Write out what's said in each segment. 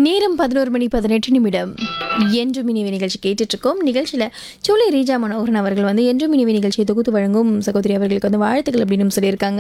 நேரம் பதினோரு மணி பதினெட்டு நிமிடம் என்றும் இனிவி நிகழ்ச்சி கேட்டுட்டு இருக்கோம் நிகழ்ச்சியில் சோலை ரீஜா மனோகரன் அவர்கள் வந்து என்றும் இனிவி நிகழ்ச்சியை தொகுத்து வழங்கும் சகோதரி அவர்களுக்கு வந்து வாழ்த்துக்கள் அப்படின்னு சொல்லியிருக்காங்க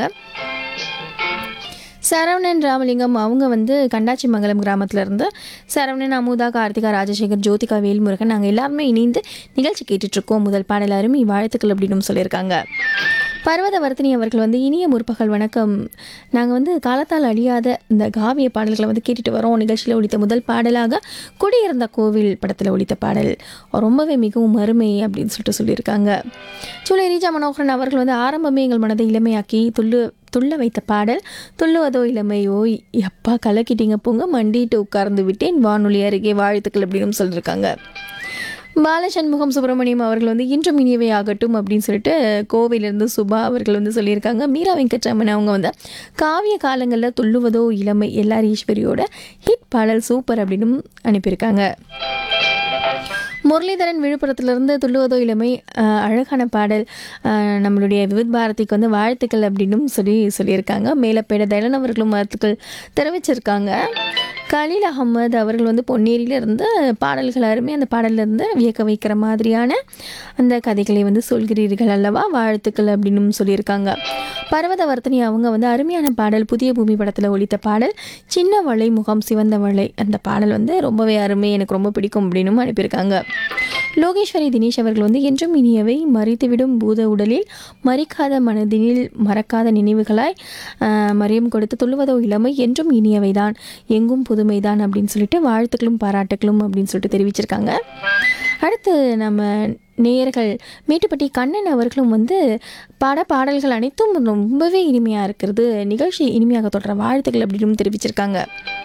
சரவணன் ராமலிங்கம் அவங்க வந்து கண்டாச்சிமங்கலம் கிராமத்துல இருந்து சரவணன் அமுதா கார்த்திகா ராஜசேகர் ஜோதிகா வேல்முருகன் நாங்கள் எல்லாருமே இணைந்து நிகழ்ச்சி கேட்டுட்டு இருக்கோம் முதல் பாடல் அருமை வாழ்த்துக்கள் அப்படின்னு சொல்லியிருக்காங்க பர்வத வர்த்தினி அவர்கள் வந்து இனிய முற்பகல் வணக்கம் நாங்கள் வந்து காலத்தால் அழியாத இந்த காவிய பாடல்களை வந்து கேட்டுட்டு வரோம் நிகழ்ச்சியில் ஒழித்த முதல் பாடலாக குடியிருந்த கோவில் படத்தில் ஒழித்த பாடல் ரொம்பவே மிகவும் அருமை அப்படின்னு சொல்லிட்டு சொல்லியிருக்காங்க சூளை ரீஜா மனோகரன் அவர்கள் வந்து ஆரம்பமே எங்கள் மனதை இளமையாக்கி துள்ளு துள்ள வைத்த பாடல் துள்ளுவதோ இளமையோ எப்பா கலக்கிட்டீங்க போங்க மண்டிட்டு உட்கார்ந்து விட்டேன் வானொலி அருகே வாழ்த்துக்கள் அப்படின்னு சொல்லியிருக்காங்க பாலசண்முகம் சுப்பிரமணியம் அவர்கள் வந்து இன்றும் இனியவை ஆகட்டும் அப்படின்னு சொல்லிட்டு கோவையிலிருந்து சுபா அவர்கள் வந்து சொல்லியிருக்காங்க மீரா வெங்கட்ராமன் அவங்க வந்து காவிய காலங்களில் துள்ளுவதோ இளமை எல்லார் ஈஸ்வரியோட ஹிட் பாடல் சூப்பர் அப்படின்னு அனுப்பியிருக்காங்க முரளிதரன் விழுப்புரத்துலேருந்து துள்ளுவதோ இளமை அஹ், அழகான பாடல் அஹ், நம்மளுடைய விவித் பாரதிக்கு வந்து வாழ்த்துக்கள் அப்படின்னும் சொல்லி சொல்லியிருக்காங்க மேலப்பேட தயலன் அவர்களும் வாழ்த்துக்கள் தெரிவிச்சிருக்காங்க கலீல் அகமது அவர்கள் வந்து பொன்னேரியில இருந்து பாடல்கள் அருமை அந்த பாடல்ல இருந்து வியக்க வைக்கிற மாதிரியான அந்த கதைகளை வந்து சொல்கிறீர்கள் அல்லவா வாழ்த்துக்கள் அப்படின்னு சொல்லியிருக்காங்க பர்வதவர்த்தினி அவங்க வந்து அருமையான பாடல் புதிய பூமி படத்தில் ஒலித்த பாடல் சின்ன வளை முகம் சிவந்த வளை அந்த பாடல் வந்து ரொம்பவே அருமை எனக்கு ரொம்ப பிடிக்கும் அப்படின்னு அனுப்பியிருக்காங்க லோகேஸ்வரி தினேஷ் அவர்கள் வந்து என்றும் இனியவை மறித்துவிடும் பூத உடலில் மறிக்காத மனதினில் மறக்காத நினைவுகளாய் ஆஹ், மரியம் கொடுத்து துள்ளுவதோ இளமை என்றும் இனியவைதான் எங்கும் புதுமைதான் அப்படின்னு சொல்லிட்டு வாழ்த்துக்களும் பாராட்டுக்களும் அப்படின்னு சொல்லிட்டு தெரிவிச்சிருக்காங்க அடுத்து நம்ம நேயர்கள் மேட்டுப்பட்டி கண்ணன் அவர்களும் வந்து பாட பாடல்கள் அனைத்தும் ரொம்பவே இனிமையாக இருக்கிறது நிகழ்ச்சி இனிமையாக தொடர வாழ்த்துக்கள் அப்படின்னு தெரிவிச்சிருக்காங்க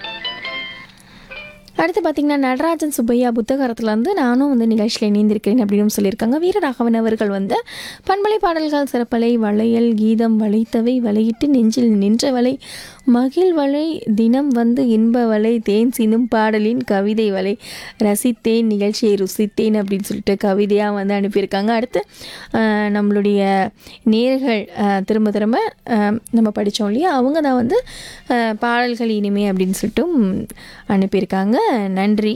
அடுத்து பார்த்தீங்கன்னா நடராஜன் சுப்பையா புத்தகரத்துல இருந்து நானும் வந்து நிகழ்ச்சியில் இணைந்திருக்கிறேன் அப்படின்னு சொல்லியிருக்காங்க வீரராகவன் அவர்கள் வந்து பண்பலை பாடல்கள் சிறப்பலை வளையல் கீதம் வளைத்தவை வளையிட்டு நெஞ்சில் நின்றவளை மகிழ் வளை தினம் வந்து இன்ப வளை தேன் சினும் பாடலின் கவிதை வளை ரசித்தேன் நிகழ்ச்சியை ருசித்தேன் அப்படின்னு சொல்லிட்டு கவிதையாக வந்து அனுப்பியிருக்காங்க அடுத்து ஆஹ், நம்மளுடைய நேர்கள் ஆஹ், திரும்ப திரும்ப ஆஹ், நம்ம படித்தோம் இல்லையா அவங்க தான் வந்து ஆஹ், பாடல்கள் இனிமே அப்படின்னு சொல்லிட்டும் அனுப்பியிருக்காங்க நன்றி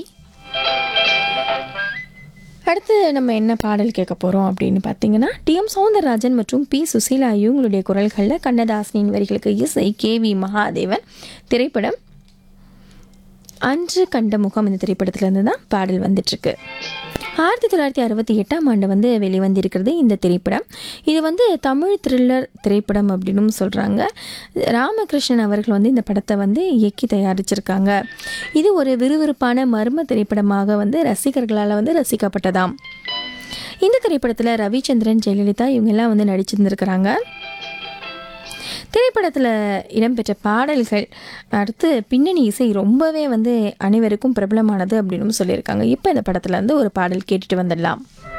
அடுத்து நம்ம என்ன பாடல் கேட்க போகிறோம் அப்படின்னு பார்த்தீங்கன்னா டிஎம் சௌந்தரராஜன் மற்றும் பி சுசீலா இவங்களுடைய குரல்களில் கண்ணதாசனின் வரிகளுக்கு இசை கே வி மகாதேவன் திரைப்படம் அன்று கண்ட முகம் இந்த திரைப்படத்திலேருந்து தான் பாடல் வந்துட்டுருக்கு ஆயிரத்தி தொள்ளாயிரத்தி அறுபத்தி எட்டாம் ஆண்டு வந்து வெளிவந்திருக்கிறது இந்த திரைப்படம் இது வந்து தமிழ் த்ரில்லர் திரைப்படம் அப்படின்னு சொல்கிறாங்க ராமகிருஷ்ணன் அவர்கள் வந்து இந்த படத்தை வந்து இயக்கி தயாரிச்சிருக்காங்க இது ஒரு விறுவிறுப்பான மர்ம திரைப்படமாக வந்து ரசிகர்களால் வந்து ரசிக்கப்பட்டதாம் இந்த திரைப்படத்தில் ரவிச்சந்திரன் ஜெயலலிதா இவங்கெல்லாம் வந்து நடிச்சிருந்துருக்கிறாங்க திரைப்படத்தில் இடம்பெற்ற பாடல்கள் அடுத்து பின்னணி இசை ரொம்பவே வந்து அனைவருக்கும் பிரபலமானது அப்படின்னு சொல்லியிருக்காங்க இப்போ இந்த படத்துல இருந்து ஒரு பாடல் கேட்டுட்டு வந்துடலாம்